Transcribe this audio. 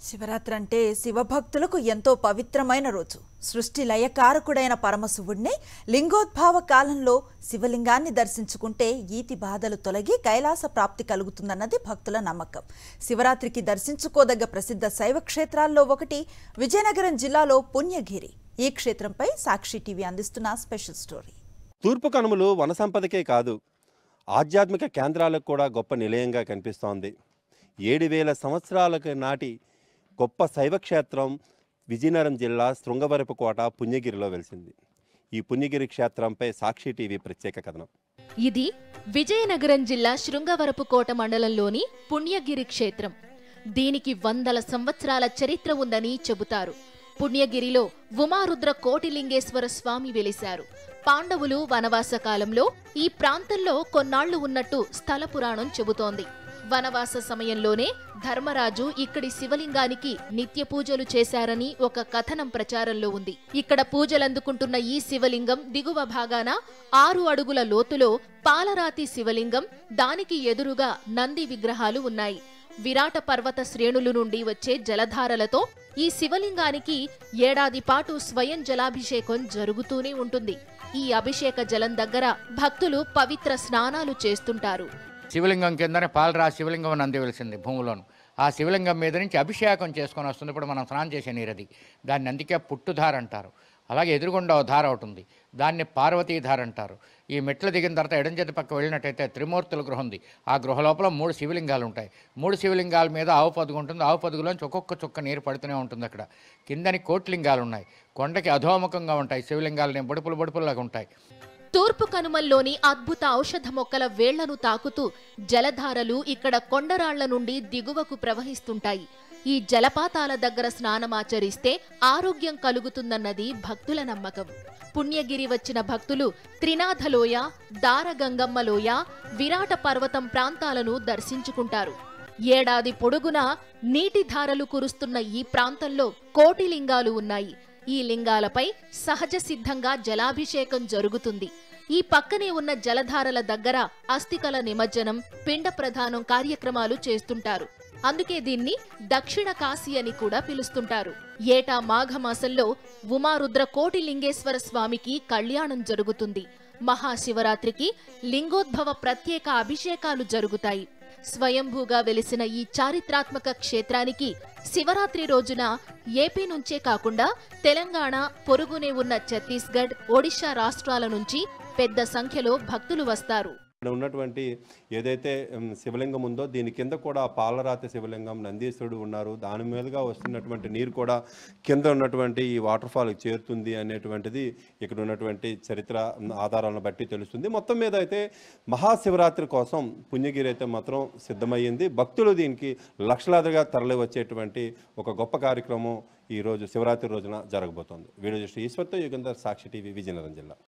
శివరాత్రి అంటే శివభక్తులకు ఎంతో పవిత్రమైన రోజు సృష్టి లయకారకుడైన పరమశివుడిని లింగోద్భావ కాలంలో శివలింగాన్ని దర్శించుకుంటే ఈతి బాధలు తొలగి కైలాస ప్రాప్తి కలుగుతుందన్నది భక్తుల నమ్మకం శివరాత్రికి దర్శించుకోదగ్గ ప్రసిద్ధ శైవ క్షేత్రాల్లో ఒకటి విజయనగరం జిల్లాలో పుణ్యగిరి ఈ క్షేత్రంపై సాక్షి టీవీ అందిస్తున్న స్పెషల్ స్టోరీ తూర్పు కనుమలు వన సంపదకే కాదు ఆధ్యాత్మిక కేంద్రాలకు కూడా గొప్ప నిలయంగా కనిపిస్తోంది ఏడు వేల సంవత్సరాలకు నాటి గొప్ప శైవక్షేత్రం విజయనగరం జిల్లా శృంగవరపుకోట పుణ్యగిరిలో వెలిసింది ఈ పుణ్యగిరి క్షేత్రంపై సాక్షి టీవీ ప్రత్యేక కథనం ఇది విజయనగరం జిల్లా శృంగవరపుకోట మండలంలోని పుణ్యగిరి క్షేత్రం దీనికి వందల సంవత్సరాల చరిత్ర ఉందని చెబుతారు పుణ్యగిరిలో ఉమారుద్ర కోటిలింగేశ్వర స్వామి వెలిశారు పాండవులు వనవాస కాలంలో ఈ ప్రాంతంలో కొన్నాళ్లు ఉన్నట్టు స్థల పురాణం చెబుతోంది వనవాస సమయంలోనే ధర్మరాజు ఇక్కడి శివలింగానికి నిత్య పూజలు చేశారని ఒక కథనం ప్రచారంలో ఉంది ఇక్కడ పూజలందుకుంటున్న ఈ శివలింగం దిగువ భాగాన ఆరు అడుగుల లోతులో పాలరాతి శివలింగం దానికి ఎదురుగా నంది విగ్రహాలు ఉన్నాయి విరాట పర్వత శ్రేణులు నుండి వచ్చే జలధారలతో ఈ శివలింగానికి ఏడాది పాటు స్వయం జలాభిషేకం జరుగుతూనే ఉంటుంది ఈ అభిషేక జలం దగ్గర భక్తులు పవిత్ర స్నానాలు చేస్తుంటారు శివలింగం కిందనే పాలరా శివలింగం అని అంది వెలిసింది భూమిలోను ఆ శివలింగం మీద నుంచి అభిషేకం చేసుకొని వస్తుంది ఇప్పుడు మనం స్నానం చేసే నీరది దాన్ని అందుకే పుట్టుధార అంటారు అలాగే ఎదురుగుండా ఓ ధార ఒకటి ఉంది దాన్ని పార్వతీధార అంటారు ఈ మెట్లు దిగిన తర్వాత ఎడం చేతి పక్క వెళ్ళినట్టయితే త్రిమూర్తుల గృహం ఉంది ఆ గృహ లోపల మూడు శివలింగాలు ఉంటాయి మూడు శివలింగాల మీద ఆవు పదుగు ఉంటుంది ఆవు పదుగులోంచి ఒక్కొక్క చుక్క నీరు పడుతూనే ఉంటుంది అక్కడ కిందని కోట్లింగాలు ఉన్నాయి కొండకి అధోముఖంగా ఉంటాయి శివలింగాలు బొడుపులు బొడుపుల్లాగా ఉంటాయి తూర్పు కనుమల్లోని అద్భుత ఔషధ మొక్కల వేళ్లను తాకుతూ జలధారలు ఇక్కడ కొండరాళ్ల నుండి దిగువకు ప్రవహిస్తుంటాయి ఈ జలపాతాల దగ్గర స్నానమాచరిస్తే ఆరోగ్యం కలుగుతుందన్నది భక్తుల నమ్మకం పుణ్యగిరి వచ్చిన భక్తులు త్రినాథలోయ దారగంగమ్మలోయ విరాట పర్వతం ప్రాంతాలను దర్శించుకుంటారు ఏడాది పొడుగునా నీటి ధారలు కురుస్తున్న ఈ ప్రాంతంలో కోటి లింగాలు ఉన్నాయి ఈ లింగాలపై సహజ సిద్ధంగా జలాభిషేకం జరుగుతుంది ఈ పక్కనే ఉన్న జలధారల దగ్గర అస్థికల నిమజ్జనం పిండ ప్రధానం కార్యక్రమాలు చేస్తుంటారు అందుకే దీన్ని దక్షిణ కాశీ అని కూడా పిలుస్తుంటారు ఏటా మాఘమాసంలో ఉమారుద్ర కోటి లింగేశ్వర స్వామికి కళ్యాణం జరుగుతుంది మహాశివరాత్రికి లింగోద్భవ ప్రత్యేక అభిషేకాలు జరుగుతాయి స్వయంభూగా వెలిసిన ఈ చారిత్రాత్మక క్షేత్రానికి శివరాత్రి రోజున ఏపీ నుంచే కాకుండా తెలంగాణ పొరుగునే ఉన్న ఛత్తీస్గఢ్ ఒడిశా రాష్ట్రాల నుంచి పెద్ద సంఖ్యలో భక్తులు వస్తారు ఇక్కడ ఉన్నటువంటి ఏదైతే ఉమ్, శివలింగం ఉందో దీని కింద కూడా పాలరాతి శివలింగం నందీశ్వరుడు ఉన్నారు దాని మీదుగా వస్తున్నటువంటి నీరు కూడా కింద ఉన్నటువంటి ఈ వాటర్ ఫాల్కి చేరుతుంది అనేటువంటిది ఇక్కడ ఉన్నటువంటి చరిత్ర ఉమ్, ఆధారాలను బట్టి తెలుస్తుంది మొత్తం మీద అయితే మహాశివరాత్రి కోసం పుణ్యగిరి అయితే మాత్రం సిద్ధమయ్యింది భక్తులు దీనికి లక్షలాదిగా తరలి వచ్చేటువంటి ఒక గొప్ప కార్యక్రమం ఈ రోజు శివరాత్రి రోజున జరగబోతోంది వీడియో దృష్టి ఈశ్వర్తో యుగంధర్ సాక్షి టీవీ విజయనగరం జిల్లా